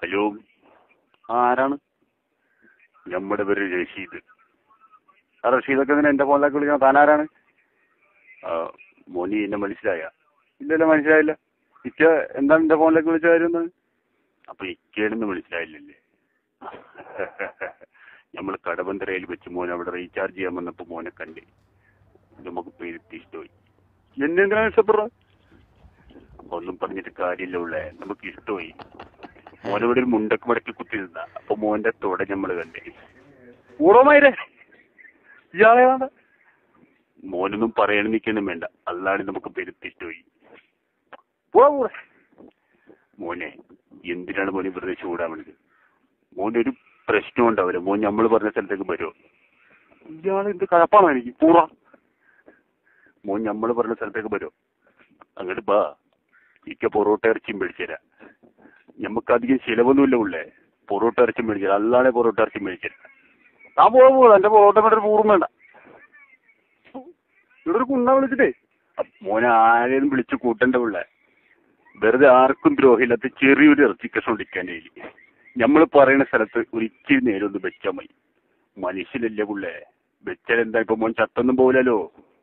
Hello ആ ആരാണ് നമ്മുടെ പേര് റഷീദ് ആ റഷീദൊക്കെ ഇങ്ങനെ എന്റെ ഫോണിലേക്ക് വിളിക്കണം താനാരാണ് ആ മോനി എന്നെ മനസ്സിലായ ഇല്ലല്ലോ മനസ്സിലായില്ല ഇക്ക എന്താണ് എന്റെ ഫോണിലേക്ക് വിളിച്ച കാര്യം എന്താണ് അപ്പൊ ഇക്കേടെന്ന് മനസ്സിലായില്ലല്ലേ നമ്മൾ കടബന്തരയിൽ വെച്ച് മോൻ അവിടെ റീചാർജ് ചെയ്യാൻ വന്നപ്പോ മോനെ കണ്ട് നമുക്ക് പേരുത്തി ഇഷ്ടമായി എന്നെ എന്തിനാണ് ഇഷ്ടപ്പെടുക അപ്പൊ ഒന്നും പറഞ്ഞിട്ട് കാര്യമില്ല ഉള്ളേ നമുക്ക് ഇഷ്ടമായി മോനവിടെ ഒരു മുണ്ടക്ക് മടക്കി കുത്തി നിന്ന അപ്പൊ മോന്റെ തുട നമ്മള് കണ്ടേ ഊറോമായിരേ ഇയാളെ വേണ്ട മോനൊന്നും പറയാൻ നിൽക്കണം വേണ്ട അല്ലാണ്ട് നമുക്ക് പെരുത്തി ഇഷ്ടമായി പോവാ പോവാ. മോനെ എന്തിനാണ് മോനെ വെറുതെ ചൂടാവണത് മോനെ ഒരു പ്രശ്നം ഉണ്ടാവില്ല മോൻ നമ്മൾ പറഞ്ഞ സ്ഥലത്തേക്ക് വരുമോ ഇയാൾ എന്ത് കഴപ്പാണോ എനിക്ക് പൂറ മോൻ നമ്മൾ പറഞ്ഞ സ്ഥലത്തേക്ക് വരുമോ അങ്ങോട്ട് ബാ ഇക്ക പൊറോട്ട ഇറച്ചിയും മേടിച്ചുതരാം നമുക്ക് അധികം ചിലവൊന്നുമില്ല ഉള്ളേ പൊറോട്ട ഇറച്ചി മേടിച്ചത് അല്ലാതെ പൊറോട്ട ഇറച്ചി മേടിച്ചത് ആ പോവാ പോവാ എന്റെ പൊറോട്ട കൊണ്ട് ഒരു പൂറും വേണ്ട ഇവിടെ ഒരു കുണ്ണ വിളിച്ചിട്ടേ അ- മോനെ ആരെയും വിളിച്ച് കൂട്ടണ്ട ഉള്ളേ വെറുതെ ആർക്കും ദ്രോഹമില്ലാത്ത ചെറിയൊരു ഇറച്ചി കഷ്ണം ഇരിക്കാനേ നമ്മൾ പറയുന്ന സ്ഥലത്ത് ഒരു ഇച്ചിരി നേരം ഒന്ന് വെച്ചാൽ മതി മനുഷ്യനല്ലേ പുള്ളേ വെച്ചാൽ എന്താ ഇപ്പൊ മോൻ ചത്തൊന്നും പോകില്ലല്ലോ